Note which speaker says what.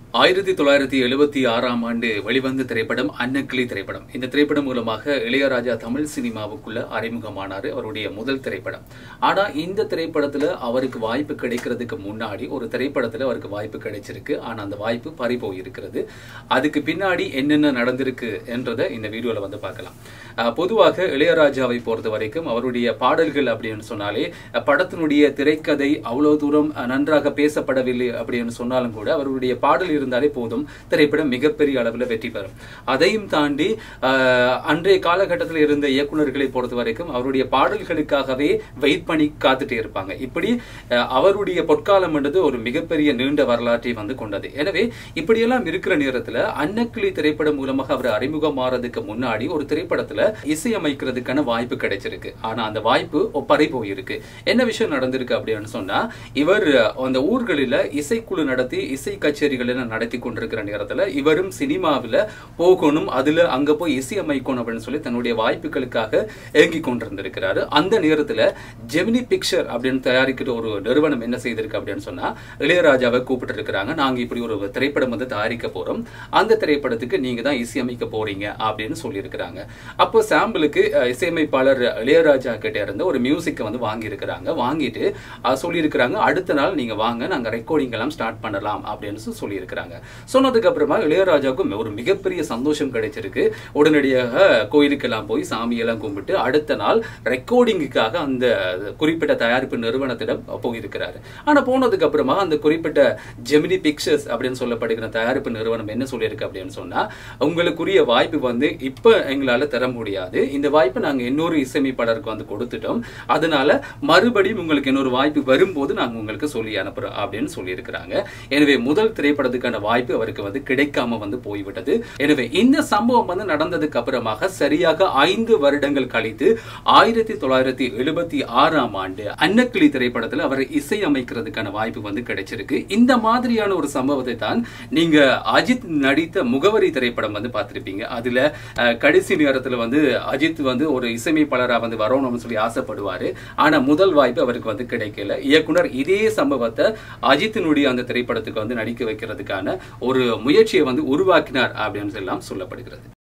Speaker 1: ஆயிரத்தி தொள்ளாயிரத்தி எழுபத்தி ஆறாம் ஆண்டு வெளிவந்த திரைப்படம் அன்னக்கிளி திரைப்படம் இந்த திரைப்படம் மூலமாக இளையராஜா தமிழ் சினிமாவுக்குள்ள அறிமுகமானார் அவருடைய முதல் திரைப்படம் ஆனா இந்த திரைப்படத்துல அவருக்கு வாய்ப்பு கிடைக்கிறதுக்கு முன்னாடி ஒரு திரைப்படத்துல அவருக்கு வாய்ப்பு கிடைச்சிருக்கு ஆனா அந்த வாய்ப்பு பறி போயிருக்கிறது அதுக்கு பின்னாடி என்னென்ன நடந்திருக்கு என்றதை இந்த வீடியோல வந்து பார்க்கலாம் அஹ் பொதுவாக இளையராஜாவை பொறுத்த வரைக்கும் அவருடைய பாடல்கள் அப்படின்னு சொன்னாலே அஹ் படத்தினுடைய திரைக்கதை அவ்வளவு தூரம் அஹ் நன்றாக பேசப்படவில்லை அப்படின்னு சொன்னாலும் கூட அவருடைய பாடல் இருந்தாலே போதும் திரைப்படம் மிகப்பெரிய அளவில் வெற்றி பெறும் அதையும் தாண்டி அஹ், அன்றைய காலகட்டத்தில் இருந்த இயக்குனர்களை பொறுத்த வரைக்கும் அவருடைய பாடல்களுக்காகவே வெயிட் பண்ணி காத்துட்டே இருப்பாங்க இப்படி அஹ், அவருடைய பொற்காலம் என்றது ஒரு மிகப்பெரிய நீண்ட வரலாற்றை வந்து கொண்டது எனவே இப்படியெல்லாம் இருக்கிற நேரத்துல அன்னக்கிளி திரைப்படம் மூலமாக அவர் அறிமுகமாறதுக்கு முன்னாடி ஒரு திரைப்படத்துல இசையமைக்கிறதுக்கான வாய்ப்பு கிடைச்சிருக்கு ஆனா அந்த வாய்ப்பு ஒப்பறை போயிருக்கு என்ன விஷயம் நடந்திருக்கு அப்படின்னு சொன்னா இவர் அந்த ஊர்களில இசைக்குழு நடத்தி இசை கச்சேரிகள் எல்லாம் நடத்தி கொண்டிருக்கிற நேரத்துல இவரும் சினிமாவில் போகணும் அதுல அங்க போய் இசையமைக்கணும் அப்படின்னு சொல்லி தன்னுடைய வாய்ப்புகளுக்காக ஏங்கி கொண்டிருந்திருக்கிறாரு அந்த நேரத்துல ஜெமினி பிக்சர் அப்படின்னு தயாரிக்கிற ஒரு நிறுவனம் என்ன செய்திருக்கு அப்படின்னு சொன்னா இளையராஜாவை கூப்பிட்டு இருக்கிறாங்க நாங்க இப்படி ஒரு திரைப்படம் வந்து தயாரிக்க போறோம் அந்த திரைப்படத்துக்கு நீங்க தான் இசையமைக்க போறீங்க அப்படின்னு சொல்லியிருக்கிறாங்க அப்போ சாம்பிளுக்கு அஹ், இசையமைப்பாளர் இளையராஜா கிட்ட இருந்து ஒரு மியூசிக்கை வந்து வாங்கி இருக்கிறாங்க வாங்கிட்டு அஹ், சொல்லியிருக்கிறாங்க அடுத்த நாள் நீங்க வாங்க நாங்க ரெக்கார்டிங் எல்லாம் ஸ்டார்ட் பண்ணலாம் அப்படின்னு சொல்லி சொல்லியிருக்கிறாங்க சொன்னதுக்கு அப்புறமா இளையராஜாவுக்கும் ஒரு மிகப்பெரிய சந்தோஷம் கிடைச்சிருக்கு உடனடியாக கோயிலுக்கெல்லாம் போய் சாமியெல்லாம் கும்பிட்டு அடுத்த நாள் ரெக்கார்டிங்குக்காக அந்த குறிப்பிட்ட தயாரிப்பு நிறுவனத்திடம் போயிருக்கிறாரு ஆனா போனதுக்கு அப்புறமா அந்த குறிப்பிட்ட ஜெமினி பிக்சர்ஸ் அப்படின்னு சொல்லப்படுகிற தயாரிப்பு நிறுவனம் என்ன சொல்லியிருக்கு அப்படின்னு சொன்னா உங்களுக்குரிய வாய்ப்பு வந்து இப்ப எங்களால தர முடியாது இந்த வாய்ப்பை நாங்க இன்னொரு இசையமைப்பாளருக்கு வந்து கொடுத்துட்டோம் அதனால மறுபடியும் உங்களுக்கு இன்னொரு வாய்ப்பு வரும்போது நாங்க உங்களுக்கு சொல்லி அனுப்புறோம் அப்படின்னு சொல்லியிருக்கிறாங்க எனவே முதல் திரைப்படத்துக்கான வாய்ப்பு அவருக்கு வந்து கிடைக்காம வந்து போய்விட்டது எனவே இந்த சம்பவம் வந்து நடந்ததுக்கு அப்புறமாக சரியாக ஐந்து வருடங்கள் கழித்து ஆயிரத்தி தொள்ளாயிரத்தி எழுபத்தி ஆறாம் ஆண்டு அன்னக்கிளி திரைப்படத்தில் அவர் இசையமைக்கிறதுக்கான வாய்ப்பு வந்து கிடைச்சிருக்கு இந்த மாதிரியான ஒரு சம்பவத்தை தான் நீங்க அஜித் நடித்த முகவரி திரைப்படம் வந்து பார்த்திருப்பீங்க அதுல அஹ், கடைசி நேரத்துல வந்து அஜித் வந்து ஒரு இசையமைப்பாளரா வந்து வரணும்னு சொல்லி ஆசைப்படுவாரு ஆனா முதல் வாய்ப்பு அவருக்கு வந்து கிடைக்கல இயக்குனர் இதே சம்பவத்தை அஜித்தினுடைய அந்த திரைப்படத்துக்கு வந்து நடிக்க வைக்கிறதுக்கான ஒரு முயற்சியை வந்து உருவாக்கினார் அப்படின்னு எல்லாம் சொல்லப்படுகிறது